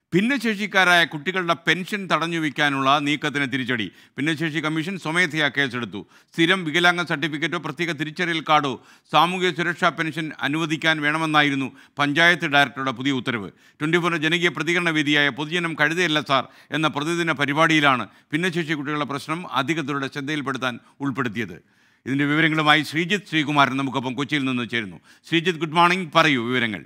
ഭിന്നശേഷിക്കാരായ കുട്ടികളുടെ പെൻഷൻ തടഞ്ഞു വയ്ക്കാനുള്ള നീക്കത്തിന് തിരിച്ചടി ഭിന്നശേഷി കമ്മീഷൻ സ്വമേധയാ കേസെടുത്തു സ്ഥിരം വികലാംഗ സർട്ടിഫിക്കറ്റോ പ്രത്യേക തിരിച്ചറിയൽ കാർഡോ സാമൂഹിക സുരക്ഷാ പെൻഷൻ അനുവദിക്കാൻ വേണമെന്നായിരുന്നു പഞ്ചായത്ത് ഡയറക്ടറുടെ പുതിയ ഉത്തരവ് ട്വൻറ്റി ഫോറിൻ്റെ ജനകീയ പ്രതികരണ വേദിയായ പൊതുജനം കഴുതയല്ല സാർ എന്ന പ്രതിദിന പരിപാടിയിലാണ് ഭിന്നശേഷി കുട്ടികളുടെ പ്രശ്നം അധികൃതരുടെ ശ്രദ്ധയിൽപ്പെടുത്താൻ ഉൾപ്പെടുത്തിയത് ഇതിൻ്റെ വിവരങ്ങളുമായി ശ്രീജിത്ത് ശ്രീകുമാരൻ നമുക്കൊപ്പം കൊച്ചിയിൽ നിന്ന് ചേരുന്നു ശ്രീജിത്ത് ഗുഡ് മോർണിംഗ് പറയൂ വിവരങ്ങൾ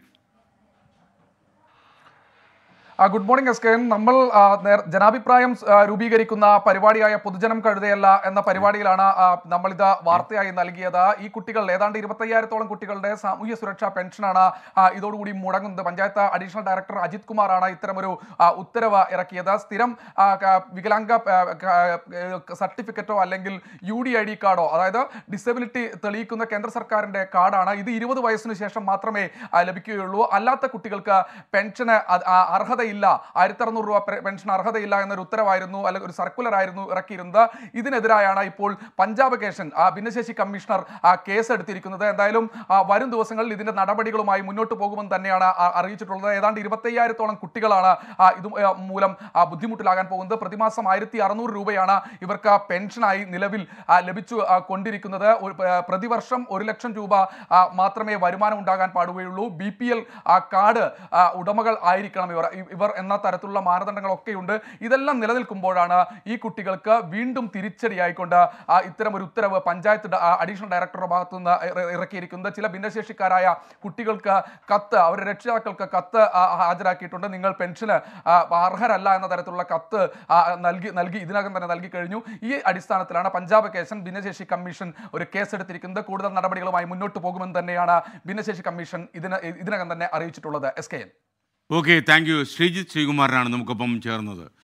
ആ, good morning S K N. നമ്മൾ ആ, നേർ- ജനാഭിപ്രായം ആ, രൂപീകരിക്കുന്ന പരിപാടിയായ പൊതുജനം കഴുതയല്ല എന്ന പരിപാടിയിലാണ് ആ, നമ്മളിത് വാർത്തയായി നൽകിയത് ഈ കുട്ടികൾ ഏതാണ്ട് ഇരുപത്തയ്യായിരത്തോളം കുട്ടികളുടെ സാമൂഹ്യ സുരക്ഷാ പെൻഷനാണ് ആ, ഇതോടുകൂടി മുടങ്ങുന്നത് പഞ്ചായത്ത് അഡീഷണൽ ഡയറക്ടർ അജിത് കുമാറാണ് ഇത്തരമൊരു ആ, ഉത്തരവ് ഇറക്കിയത് സ്ഥിരം ആ, ക- വികലാംഗ ആ, ക- സർട്ടിഫിക്കറ്റോ അല്ലെങ്കിൽ യു ഡി ഐ ഡി കാർഡോ അതായത് ഡിസബിലിറ്റി തെളിയിക്കുന്ന കേന്ദ്ര സർക്കാരിന്റെ കാർഡാണ് ഇത് ഇരുപത് വയസ്സിന് ശേഷം മാത്രമേ ആ, ലഭിക്കുകയുള്ളൂ അല്ലാത്ത കുട്ടികൾക്ക് പെൻഷന് അ- ആ, അർഹതയില്ല ആയിരത്തി അറുന്നൂറ് രൂപ പെ- പെൻഷൻ അർഹതയില്ല എന്നൊരു ഉത്തരവായിരുന്നു അല്ലെങ്കിൽ ഒരു സർക്കുലർ ആയിരുന്നു ഇറക്കിയിരുന്നത് ഇതിനെതിരായാണ് ഇപ്പോൾ പഞ്ചാബ് കേഷൻ ആ, ഭിന്നശേഷി കമ്മീഷണർ ആ, കേസ് എടുത്തിരിക്കുന്നത് എന്തായാലും ആ, വരും ദിവസങ്ങളിൽ ഇതിന്റെ നടപടികളുമായി മുന്നോട്ട് പോകുമെന്ന് തന്നെയാണ് ആ- അറിയിച്ചിട്ടുള്ളത് ഏതാണ്ട് ഇരുപത്തയ്യായിരത്തോളം കുട്ടികളാണ് ആ, ഇത് ആ, മൂലം ആ, ബുദ്ധിമുട്ടിലാകാൻ പോകുന്നത് പ്രതിമാസം ആയിരത്തി അറുന്നൂറ് രൂപയാണ് ഇവർക്ക് പെൻഷനായി നിലവിൽ ആ, ലഭിച്ചു ആ, കൊണ്ടിരിക്കുന്നത് ഒരു, ആ, പ്രതിവർഷം ഒരു ലക്ഷം രൂപ ആ, മാത്രമേ വരുമാനം ഉണ്ടാകാൻ പാടുകയുള്ളൂ ബി പി എൽ കാർഡ് ആ, ഉടമകൾ ആയിരിക്കണം ഇവർ ഇ- ഇവർ എന്ന തരത്തിലുള്ള മാനദണ്ഡങ്ങളൊക്കെയുണ്ട് ഇതെല്ലാം നിലനിൽക്കുമ്പോഴാണ് ഈ കുട്ടികൾക്ക് വീണ്ടും തിരിച്ചടിയായിക്കൊണ്ട് ആ, ഇത്തരം ഒരു ഉത്തരവ് പഞ്ചായത്ത് ഡ- ആ, അഡീഷണൽ ഡയറക്ടറുടെ ഭാഗത്തു നിന്ന് ഇറ- ഇറക്കിയിരിക്കുന്നത് ചില ഭിന്നശേഷിക്കാരായ കുട്ടികൾക്ക് കത്ത് അവരുടെ രക്ഷിതാക്കൾക്ക് കത്ത് ആ, ഹാജരാക്കിയിട്ടുണ്ട് നിങ്ങൾ പെൻഷന് ആ, അർഹരല്ല എന്ന തരത്തിലുള്ള കത്ത് ആ, നൽകി നൽകി ഇതിനകം തന്നെ നൽകി കഴിഞ്ഞു ഈ അടിസ്ഥാനത്തിലാണ് പഞ്ചാബ് കേസൻ ഭിന്നശേഷി കമ്മീഷൻ ഒരു കേസെടുത്തിരിക്കുന്നത് കൂടുതൽ നടപടികളുമായി മുന്നോട്ട് പോകുമെന്ന് തന്നെയാണ് ഭിന്നശേഷി കമ്മീഷൻ ഇതിന് ഇതിനകം തന്നെ അറിയിച്ചിട്ടുള്ളത് S K N okay thank you Sreejith ശ്രീകുമാരനാണ് നമുക്കൊപ്പം ചേർന്നത്